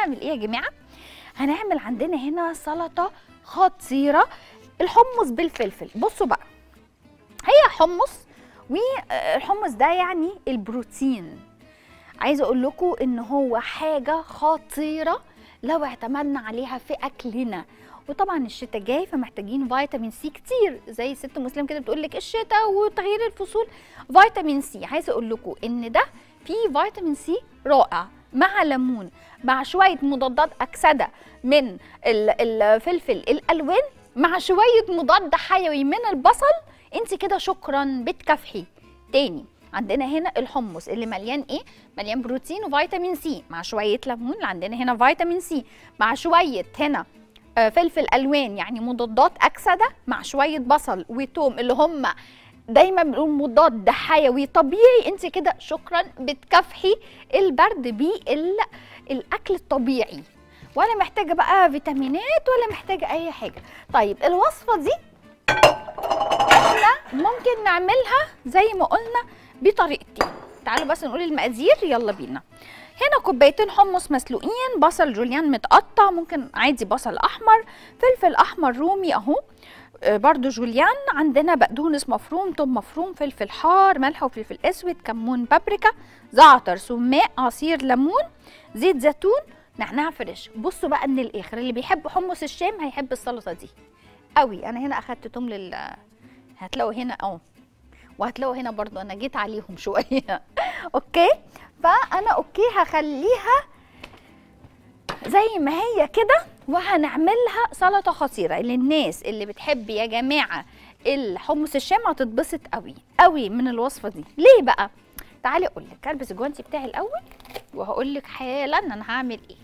هنعمل ايه يا جماعه هنعمل عندنا هنا سلطه خطيره الحمص بالفلفل بصوا بقى هي حمص والحمص ده يعني البروتين عايزه اقول لكم ان هو حاجه خطيره لو اعتمدنا عليها في اكلنا وطبعا الشتاء جاي فمحتاجين فيتامين سي كتير زي ست مسلم كده بتقول لك الشتاء وتغيير الفصول فيتامين سي عايزه اقول لكم ان ده فيه فيتامين سي رائع مع ليمون مع شويه مضادات اكسده من ال- الفلفل الالوان مع شويه مضاد حيوي من البصل انت كده شكرا بتكافحي تاني عندنا هنا الحمص اللي مليان ايه مليان بروتين وفيتامين سي مع شويه ليمون اللي عندنا هنا فيتامين سي مع شويه هنا آه، فلفل الوان يعني مضادات اكسده مع شويه بصل وتوم اللي هم دايما بنقول مضاد حيوي طبيعي انت كده شكرا بتكافحي البرد بالاكل الطبيعي ولا محتاجه بقى فيتامينات ولا محتاجه اي حاجه طيب الوصفه دي احنا ممكن نعملها زي ما قلنا بطريقتين تعالوا بس نقول المقادير يلا بينا هنا كوبايتين حمص مسلوقين بصل جوليان متقطع ممكن عادي بصل احمر فلفل احمر رومي اهو آه، برضو جوليان عندنا بقدونس مفروم توم مفروم فلفل حار ملح وفلفل اسود كمون بابريكا زعتر سماق عصير ليمون زيت زيتون نعناع فريش بصوا بقى من الاخر اللي بيحب حمص الشام هيحب السلطه دي قوي انا هنا اخدت توم لل هتلاقوا هنا اه وهتلاقوا هنا برضو انا جيت عليهم شويه اوكي فانا اوكي هخليها زي ما هي كده وهنعملها سلطه خطيره للناس اللي بتحب يا جماعه الحمص الشام هتتبسط قوي قوي من الوصفه دي ليه بقى تعالي اقول لك البس الجوانتي بتاعي الاول وهقول لك حالا انا هعمل ايه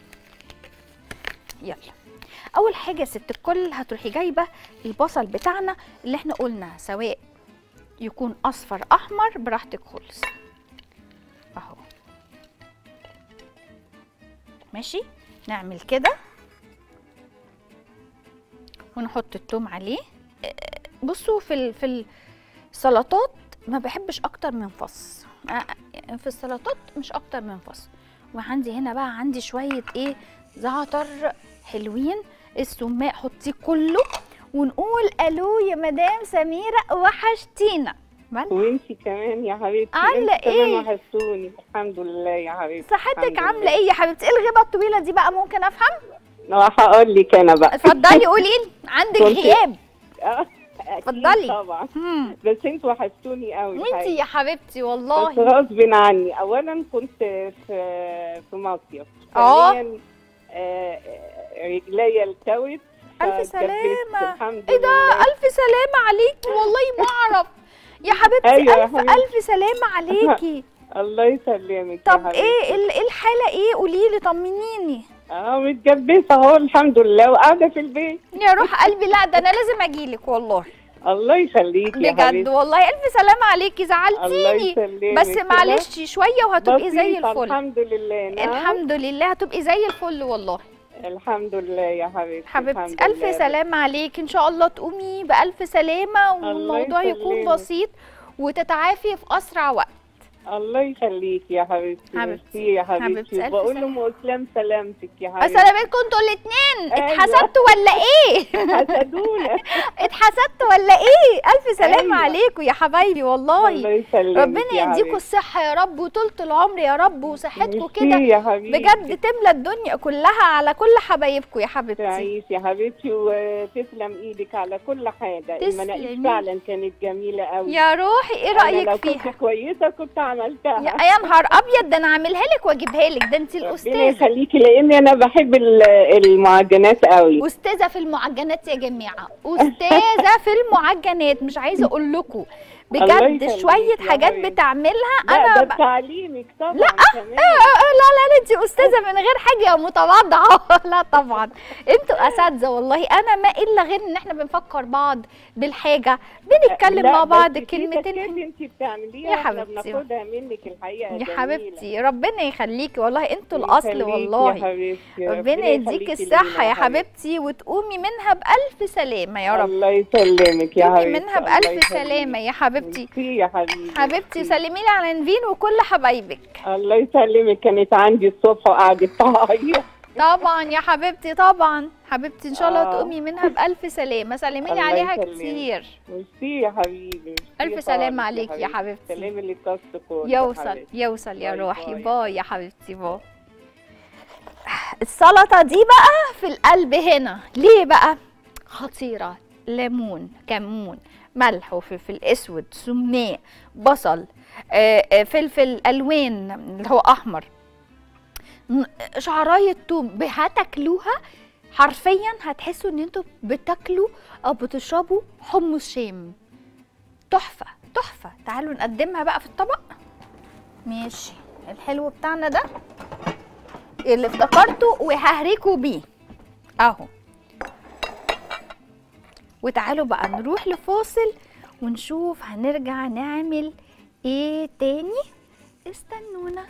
يلا اول حاجه يا ست الكل هتروحي جايبه البصل بتاعنا اللي احنا قلنا سواء يكون اصفر احمر براحتك خالص اهو ماشي نعمل كده ونحط التوم عليه آه، بصوا في ال- في السلطات ما بحبش اكتر من فص آه، في السلطات مش اكتر من فص وعندي هنا بقى عندي شويه ايه زعتر حلوين السماق حطيه كله ونقول الو يا مدام سميره وحشتينا مالها؟ وانتي كمان يا حبيبتي عاملة انتي كمان ايه؟ وحشتوني الحمد لله يا حبيبتي صحتك الحمد عامله لله. ايه يا حبيبتي ايه الغيبه الطويله دي بقى ممكن افهم وهقول لك انا بقى اتفضلي قولي لي عندك كنت- غياب آه، أكيد اتفضلي. طبعا مم. بس انتوا وحشتوني قوي وانتي يا حبيبتي بس والله غصب عني اولا كنت في في مصيف اه. ثانيا آه، آه، رجليا التوت الف فاتجبست سلامه الحمد ايه ده لله الف سلامه عليكي والله ما اعرف يا حبيبتي أيوة يا الف حبيبتي. الف سلامه عليكي الله يسلمك يا طب حبيبتي. ايه ال- ايه الحاله ايه قولي لي طمنيني اه متجبسه اهو الحمد لله وقاعده في البيت يا روح قلبي لا ده انا لازم اجيلك والله الله يخليك يا بجد حبيبتي والله الف سلامه عليكي الله زعلتيني يسلمك بس معلش شويه وهتبقي زي بسيطة، الفل الحمد لله نعم الحمد لله هتبقي زي الفل والله الحمد لله يا حبيبتي حبيبتي الحمد الف لله. سلامه عليكي ان شاء الله تقومي بالف سلامه الله والموضوع يكون يسلمك. بسيط وتتعافي في اسرع وقت الله يخليك يا حبيبتي حبيبتي. ميرسي يا حبيبتي، حبيبتي ألف بقول سلامة. لام اسلام سلامتك يا حبيبتي سلامتكم انتوا الاثنين أيوة. اتحسدتوا ولا ايه حسدونا اتحسدتوا ولا ايه الف سلامه أيوة. عليكم يا حبايبي الله والله يسلمك ربنا يا يديكم حبيبتي. الصحه يا رب وطولة العمر يا رب وصحتكم ميرسي كده يا حبيبتي بجد تملى الدنيا كلها على كل حبايبكم يا حبيبتي تعيش يا حبيبتي وتسلم ايدك على كل حاجه المناقيش تسلمي. فعلا كانت جميله قوي يا روحي ايه أنا لو رايك كنت فيها كويسه كنت عملتها يا يا نهار ابيض ده انا اعملها لك واجيبها لك ده انت ربنا الاستاذه يخليكي لاني انا بحب ال- المعجنات قوي استاذه في المعجنات يا جماعه استاذه في المعجنات مش عايزه اقول لكم الله بجد يخليك شويه يا حاجات حبيبتي. بتعملها لا انا ده ب... تعليمك طبعا لا كمان آه، آه، لا لا لا انت استاذه من غير حاجه متواضعه لا طبعا انتوا اساتذه والله انا ما الا غير ان احنا بنفكر بعض بالحاجه بنتكلم لا، مع بس بعض في كلمتين تكات حلوين. انت بتعمليها يا احنا حبيبتي. بناخدها منك الحقيقه يا جميلة. حبيبتي ربنا يخليكي والله انتوا الاصل يخليكي يا والله حبيبتي ربنا يديك يخليكي الصحه لينا يا حبيبتي وتقومي منها بالف سلامه يا رب الله يسلمك يا تقومي حبيبتي منها الله بالف يخليك. سلامه يا حبيبتي حبيبتي ميرسي يا حبيبي حبيبتي ميرسي. سلمي لي على نفين وكل حبايبك الله يسلمك كانت عندي الصبح وقعدت تعيط طبعا يا حبيبتي طبعا حبيبتي ان شاء الله آه. تقومي منها بالف سلامه سلمي لي الله عليها يسلمك. كتير ميرسي يا حبيبي ميرسي الف سلامه خالص عليك يا حبيبتي سلام اللي كله يا يوصل حبيبتي. يوصل يا باي روحي باي. باي يا حبيبتي باي السلطه دي بقى في القلب هنا ليه بقى خطيره ليمون كمون ملح وفلفل اسود سماء بصل آه، آه، فلفل الوان اللي هو احمر ن- شعرايه توم هتاكلوها حرفيا هتحسوا ان انتوا بتاكلوا او بتشربوا حمص شام تحفه تحفه تعالوا نقدمها بقى في الطبق ماشي الحلو بتاعنا ده اللي افتكرته وههريكوا بيه اهو وتعالوا بقى نروح لفاصل ونشوف هنرجع نعمل ايه تاني استنونا